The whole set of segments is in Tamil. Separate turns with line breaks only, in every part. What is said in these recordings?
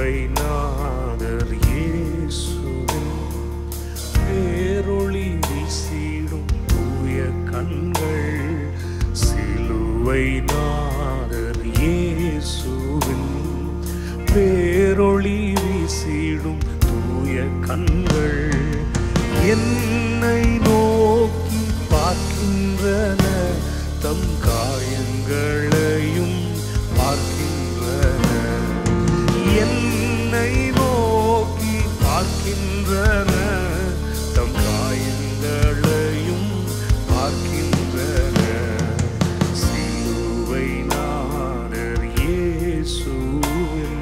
சிலுவை நாதர் இயேசுவின் பேரொளி வீசிடும் தூய கண்கள் சிலுவை நாதர் இயேசுவின் பேரொளி வீசிடும் தூய கண்கள் என்னை நோக்கி பார்க்கின்றன தம் காயங்களையும் பார்க்கின்றன என்னை நோக்கி பார்க்கின்றன தம் காயங்களையும் பார்க்கின்றன சிலுவை நாதர் இயேசுவின்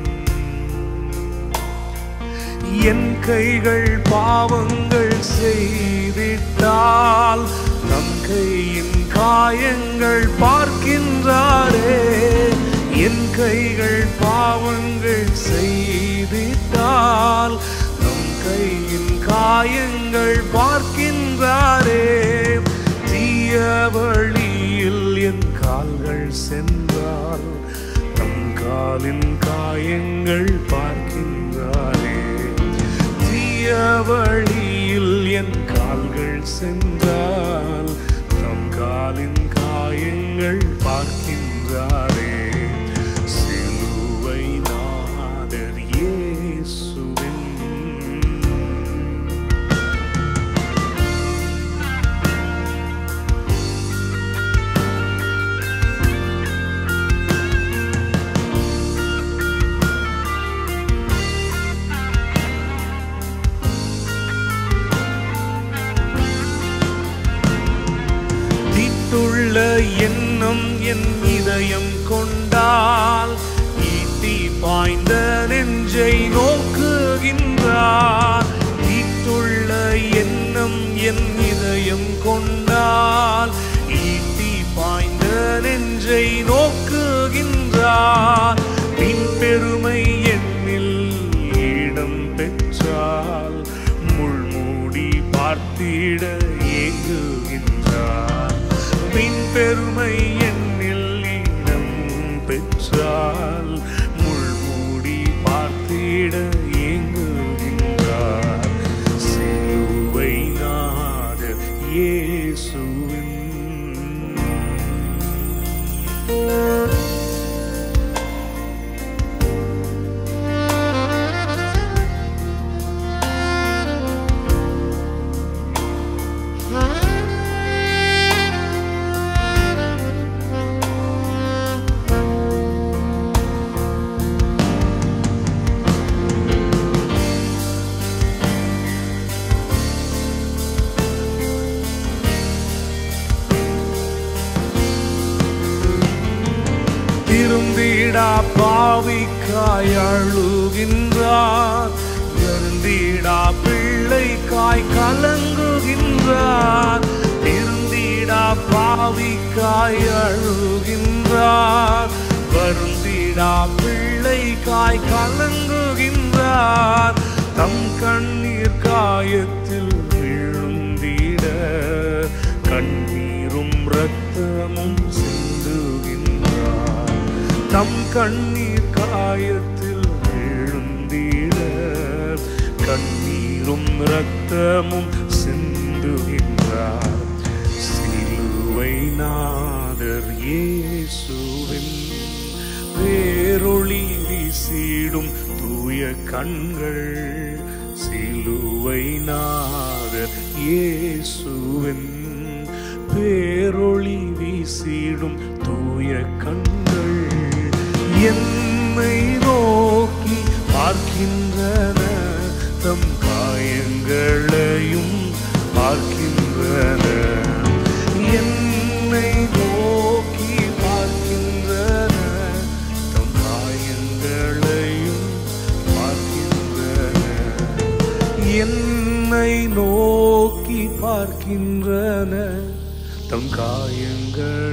என் கைகள் பாவங்கள் செய்திட்டால் நம் கையின் காயங்கள் பார்க்கின்றாரே என் கைகள் பாவங்கள் செய்திட்டால் நம் கையின் காயங்கள் பார்க்கின்றாரே தீய வழியில் என் கால்கள் சென்றால் நம் காலின் காயங்கள் பார்க்கின்றாரே தீய வழியில் என் கால்கள் சென்றால் நம் காலின் காயங்கள் பார்க்கின்றாரே சிலுவை நாதர் இயேசுவின் தீட்டுள்ள எண்ணம் என் இதயம் கொண்டால் ஈட்டி பாய்ந்த நெஞ்சை நோக்குகின்றார் தீட்டுள்ள எண்ணம் என் இதயம் கொண்டால் ஈட்டி பாய்ந்த நெஞ்சை நோக்குகின்றார் பின் பெருமை எண்ணில் இடம் பெற்றால் முள்மூடி பார்த்திட ஏங்குகின்றார் பின் பெருமை எண்ணில் இடம் பெற்றால் முள்மூடி பார்த்திட ஏங்குகின்றார் சிலுவை நாதர் இயேசுவின் திருந்திடா பாவிக்காய் அழுகின்றார் வருந்திடா பிள்ளைக்காய் கலங்குகின்றார் திருந்திடா பாவிக்காய் அழுகின்றார் வருந்திடா பிள்ளைக்காய் கலங்குகின்றார் தம் கண்ணீர் காயத்தில் விழுந்திட கண்ணீரும் இரத்தமும் சிந்துகின்றார் தம் கண்ணீர் காயத்தில் விழுந்திட கண்ணீரும் இரத்தமும் சிந்துகின்றார் சிலுவை நாதர் இயேசுவின் பேரொளி வீசிடும் தூய கண்கள் சிலுவை நாதர் இயேசுவின் பேரொளி வீசிடும் தூய கண்கள் என்னை நோக்கி பார்க்கின்றன தம் காயங்களையும் பார்க்கின்றன என்னை நோக்கி பார்க்கின்றன தம் காயங்களையும் பார்க்கின்றன என்னை நோக்கி பார்க்கின்றன தம் காயங்கள்